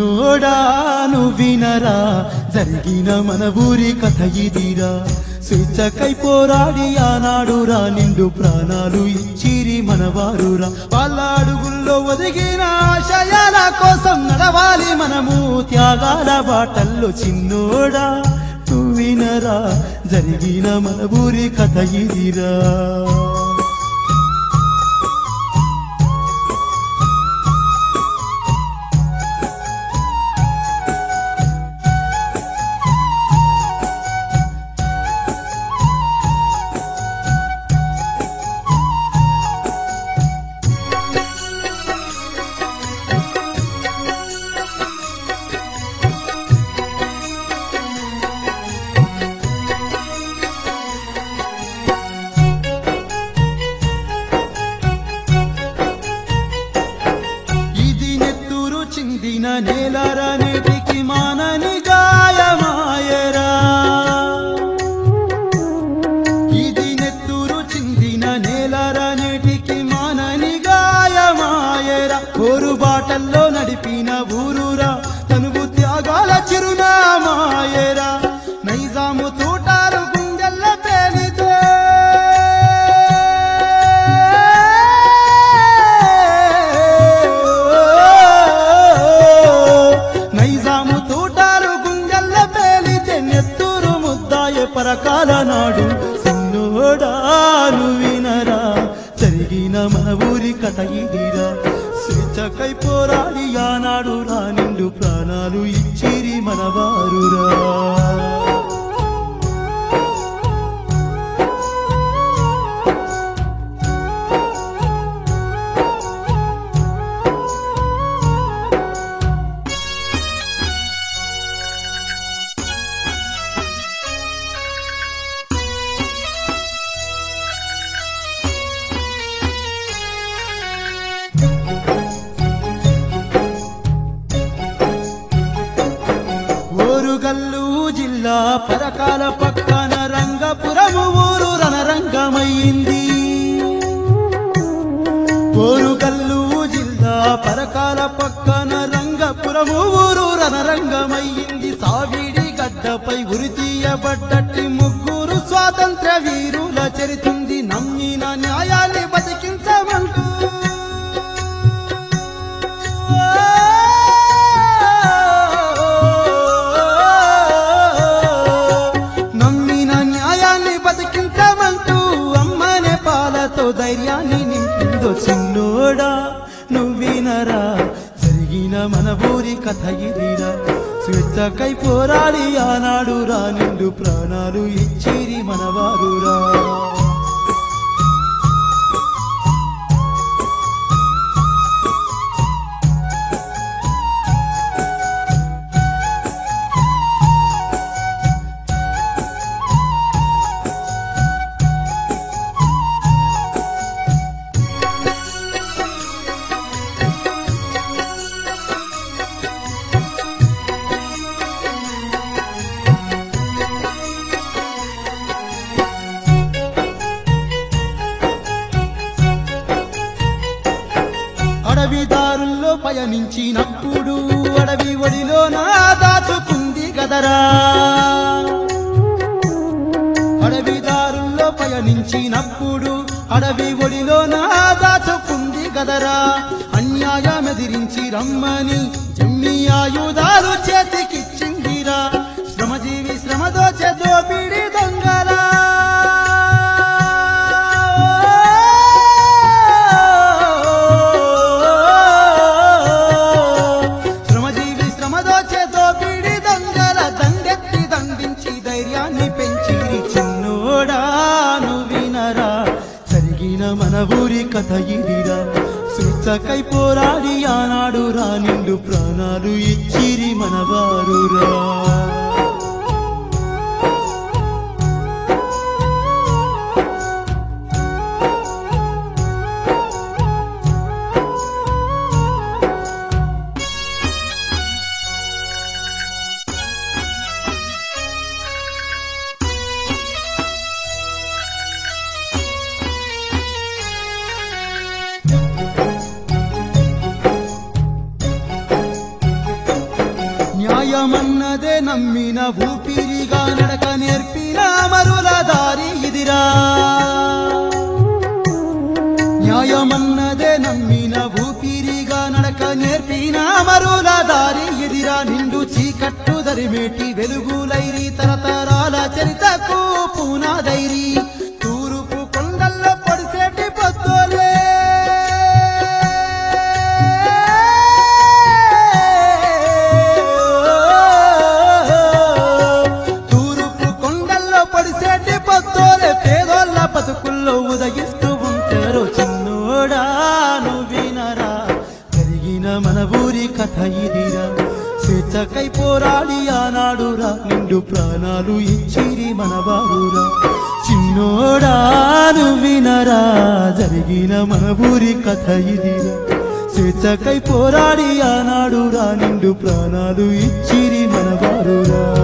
చిన్నోడా నువ్వు వినరా జరిగిన మన ఊరి కథ ఇదిరా స్వేచ్ఛకై పోరాడి ఆనాడు రా నిండు ప్రాణాలు ఇచ్చిరి మనవారురా వాళ్ళ అడుగుల్లో ఒదిగిన ఆశయాల కోసం నడవాలి మనము త్యాగాల బాటల్లో చిన్నోడా నువ్వు వినరా జరిగిన మన ఊరి కథ ఇదిరా ఇది నెత్తురు చిందిన నేలరనేటికి మానని గాయమాయరా ఇది నెత్తురు చిందిన నేలరనేటికి మానని గాయమాయరా కోరు బాటల్లో నడిపిన ఊరురా తనువు త్యాగాల చిరునామాయరా నైజాము తూటాలు గుండెల్ల పేలితే నైజాము తూటాలు గుండెల్ల పేలితే నెత్తూరు ముద్దాయ పరకాల నాడు సిన్నోడాను వినరా జరిగిన మన ఊరి కథ ఇదిరా స్వేచ్ఛకై పోరాడి ఆనాడు రా నిండు ప్రాణాలు ఇచ్చిరి మనవారురా ఓరుగల్లు జిల్లా పరకాల పక్కన రంగపురము ఊరు రణరంగమయ్యింది ఓరుగల్లు జిల్లా పరకాల పక్కన రంగపురము ఊరు రణరంగమయ్యింది సావిడి గడ్డపై ఉరి తీయబడ్డట్టి ముగ్గురు స్వాతంత్ర వీరుల చరితుంది నమ్మిన న్యాయాన్ని బతికించమంటూ నమ్మిన న్యాయాన్ని బతికించమంటూ అమ్మనే పాలతో ధైర్యాన్ని నింపిందో చిన్నోడా నువ్వినరా జరిగిన మన ఊరి కథ ఇదిరా స్వేచ్ఛకై పోరాడి ఆనాడు రా నిండు ప్రాణాలు ఇచ్చిరి మనవారురా అడవిదారుల్లో పయనించినప్పుడు అడవి ఒడిలో నా దాచుకుంది గదరా అడవిదారుల్లో పయనించినప్పుడు అడవి ఒడిలో నా దాచుకుంది గదరా అన్యాయం ఎదిరించి రమ్మని జమ్మి ఆయుధాలు చేతికిచ్చిందిరా శ్రమజీవి శ్రమదో దోపిడి దొంగరా శ్రమజీవి శ్రమదోచే దోపిడి దొంగల దండెత్తి దండించి ధైర్యాన్ని పెంచి చిన్నోడాను వినరా జరిగిన మన ఊరి కథ ఇదిరా స్వేచ్ఛకై పోరాడి ఆనాడు రా నిండు ప్రాణాలు ఇచ్చిరి మనవారురా న్యాయమన్నదే నమ్మిన ఊపిరిగా నడక నేర్పిన అమరుల దారి ఇదిరా న్యాయమన్నదే నమ్మిన ఊపిరిగా నడక నేర్పిన అమరుల దారి ఎదిరా నిండు చీకట్టు దరిమేటి వెలుగులైరి తరతరాల చరితకు పూనాదైరి తూరుపు కొండల్లో పొడిసేటి పొత్తులే తూరుపు కొండల్లో పొడిసేటి పొత్తులే పేదోళ్ళ బతుకుల్లో ఉదగిస్తూ ఉంటారు చిన్నోడా నువ్వు వినరా జరిగిన మన ఊరి కథ ఇదిరా స్వేచ్ఛకై పోరాడి ఆనాడురా నిండు ప్రాణాలు ఇచ్చిరి మనవారురా చిన్నోడా నువ్వు వినరా జరిగిన మన ఊరి కథ ఇదిరా స్వేచ్ఛకై పోరాడి ఆనాడురా నిండు ప్రాణాలు ఇచ్చిరి మనవారురా